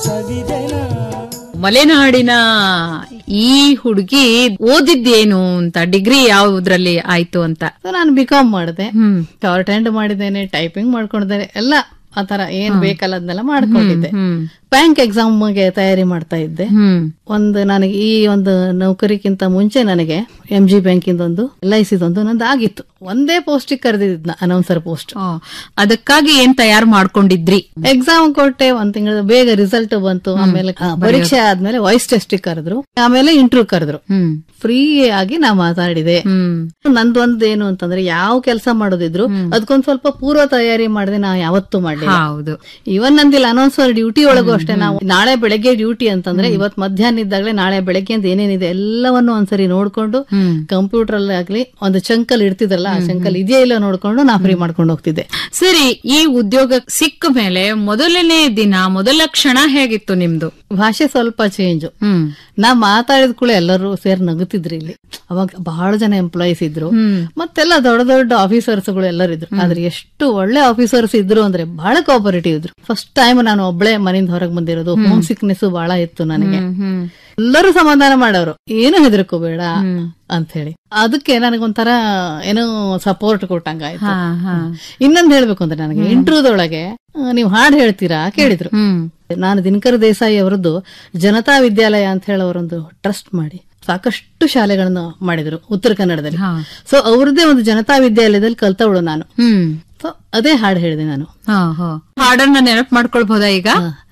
ಮಲೆನಾಡಿನ ಈ ಹುಡುಗಿ ಓದಿದ್ದೇನು ಅಂತ ಡಿಗ್ರಿ ಯಾವ್ದ್ರಲ್ಲಿ ಆಯ್ತು ಅಂತ ಸೊ ನಾನು ಬಿ ಕಾಮ್ ಮಾಡಿದೆ ಹ್ಮ್ ಶಾರ್ಟ್ ಹ್ಯಾಂಡ್ ಮಾಡಿದ್ದೇನೆ ಟೈಪಿಂಗ್ ಮಾಡ್ಕೊಂಡಿದ್ದೇನೆ ಎಲ್ಲ ಆತರ ಏನ್ ಬೇಕಲ್ಲ ಅದನ್ನೆಲ್ಲ ಮಾಡ್ಕೊಂಡಿದ್ದೆ ಹ್ಮ್ ಬ್ಯಾಂಕ್ ಎಕ್ಸಾಮ್ಗೆ ತಯಾರಿ ಮಾಡ್ತಾ ಇದ್ದೆ ಹ್ಮ್ ಒಂದು ನನಗೆ ಈ ಒಂದು ನೌಕರಿಗಿಂತ ಮುಂಚೆ ನನಗೆ ಎಂ ಜಿ ಬ್ಯಾಂಕಿಂದ ಒಂದು ಎಲ್ ಐ ಸಿದೊಂದು ನಂದು ಆಗಿತ್ತು ಒಂದೇ ಪೋಸ್ಟಿಗೆ ಕರೆದಿದ್ನ ಅನೌನ್ಸರ್ ಪೋಸ್ಟ್ ಓ, ಅದಕ್ಕಾಗಿ ಏನ್ ತಯಾರು ಮಾಡ್ಕೊಂಡಿದ್ರಿ ಎಕ್ಸಾಮ್ ಕೊಟ್ಟೆ ಒಂದ್ ತಿಂಗಳ ಬೇಗ ರಿಸಲ್ಟ್ ಬಂತು ಆಮೇಲೆ ಆ, ಪರೀಕ್ಷೆ ಆದ್ಮೇಲೆ ವಾಯ್ಸ್ ಟೆಸ್ಟ್ ಕರೆದ್ರು ಆಮೇಲೆ ಇಂಟರ್ವ್ಯೂ ಕರೆದ್ರು ಹ್ಮ್ ಫ್ರೀ ಆಗಿ ನಾ ಮಾತಾಡಿದೆ ಹ್ಮ್ ನಂದೊಂದ್ ಏನು ಅಂತಂದ್ರೆ ಯಾವ ಕೆಲಸ ಮಾಡೋದಿದ್ರು ಅದಕ್ಕೊಂದ್ ಸ್ವಲ್ಪ ಪೂರ್ವ ತಯಾರಿ ಮಾಡಿದೆ ನಾ ಯಾವತ್ತೂ ಮಾಡ್ಲಿಲ್ಲ ಹೌದು ಇವನ್ ನಂದಿಲ್ಲ ಅನೌನ್ಸರ್ ಡ್ಯೂಟಿ ಒಳಗೂ ಅಷ್ಟೇ ನಾವು ನಾಳೆ ಬೆಳಗ್ಗೆ ಡ್ಯೂಟಿ ಅಂತಂದ್ರೆ ಇವತ್ ಮಧ್ಯಾಹ್ನ ಇದ್ದಾಗಲೇ ನಾಳೆ ಬೆಳಗ್ಗೆ ಅಂತ ಏನೇನಿದೆ ಎಲ್ಲವನ್ನು ಒಂದ್ಸರಿ ನೋಡ್ಕೊಂಡು ಹ್ಮ್ ಕಂಪ್ಯೂಟರ್ ಅಲ್ಲಿ ಆಗ್ಲಿ ಒಂದು ಚಂಕಲ್ ಇಡ್ತಿದ್ರಲ್ಲ ಆ ಚಂಕಲ್ ಇದೆಯಾ ಇಲ್ಲ ನೋಡ್ಕೊಂಡು ನಾ ಫ್ರೀ ಮಾಡ್ಕೊಂಡು ಹೋಗ್ತಿದ್ದೆ ಸರಿ ಈ ಉದ್ಯೋಗ ಸಿಕ್ಕ ಮೇಲೆ ಮೊದಲನೇ ದಿನ ಮೊದಲ ಕ್ಷಣ ಹೇಗಿತ್ತು ನಿಮ್ದು ಭಾಷೆ ಸ್ವಲ್ಪ ಚೇಂಜ್ ಹ್ಮ್ ನಾ ಮಾತಾಡಿದ ಕೂಡ ಎಲ್ಲರೂ ಸೇರಿ ನಗುತ್ತಿದ್ರು ಇಲ್ಲಿ ಅವಾಗ ಬಹಳ ಜನ ಎಂಪ್ಲಾಯೀಸ್ ಇದ್ರು ಹ್ಮ್ ಮತ್ತೆಲ್ಲ ದೊಡ್ಡ ದೊಡ್ಡ ಆಫೀಸರ್ಸ್ ಗಳು ಎಲ್ಲರೂ ಇದ್ರು ಆದ್ರೆ ಎಷ್ಟು ಒಳ್ಳೆ ಆಫೀಸರ್ಸ್ ಇದ್ರು ಅಂದ್ರೆ ಬಹಳ ಕೋಆಪರೇಟಿವ್ ಇದ್ರು ಫಸ್ಟ್ ಟೈಮ್ ನಾನು ಒಬ್ಳೆ ಮನೆಯಿಂದ ಹೊರಗೆ ಬಂದಿರೋದು ಹೋಮ್ ಸಿಕ್ನೆಸ್ ಬಹಳ ಇತ್ತು ನನಗೆ ಹ್ಮ್ ಹ್ಮ್ ಎಲ್ಲರೂ ಸಮಾಧಾನ ಮಾಡೋರು ಏನು ಹೆದರ್ಕೋಬೇಡ ಅಂತ ಹೇಳಿ ಅದಕ್ಕೆ ನನಗೊಂಥರ ಏನೋ ಸಪೋರ್ಟ್ ಕೊಟ್ಟಂಗಾಯ್ತು ಹಾ ಹಾ ಇನ್ನೊಂದ್ ಹೇಳ್ಬೇಕು ಅಂದ್ರೆ ನನಗೆ ಇಂಟರ್ವ್ಯೂದೊಳಗೆ ನೀವು ಹಾಡು ಹೇಳ್ತೀರಾ ಕೇಳಿದ್ರು ಹ್ಮ್ ನಾನು ದಿನಕರ್ ದೇಸಾಯಿ ಅವರದ್ದು ಜನತಾ ವಿದ್ಯಾಲಯ ಅಂತ ಹೇಳಿ ಅವರೊಂದು ಟ್ರಸ್ಟ್ ಮಾಡಿ ಸಾಕಷ್ಟು ಶಾಲೆಗಳನ್ನು ಮಾಡಿದ್ರು ಉತ್ತರ ಕನ್ನಡದಲ್ಲಿ ಹಾ ಸೊ ಅವ್ರದ್ದೇ ಒಂದು ಜನತಾ ವಿದ್ಯಾಲಯದಲ್ಲಿ ಕಲ್ತವಳು ನಾನು ಹ್ಮ್ ಸೊ ಅದೇ ಹಾಡು ಹೇಳಿದೆ ನಾನು ಹಾ ಹಾ ಹಾಡನ್ನ ನೆನಪು ಮಾಡ್ಕೊಳ್ಬಹುದಾ ಈಗ ಹ.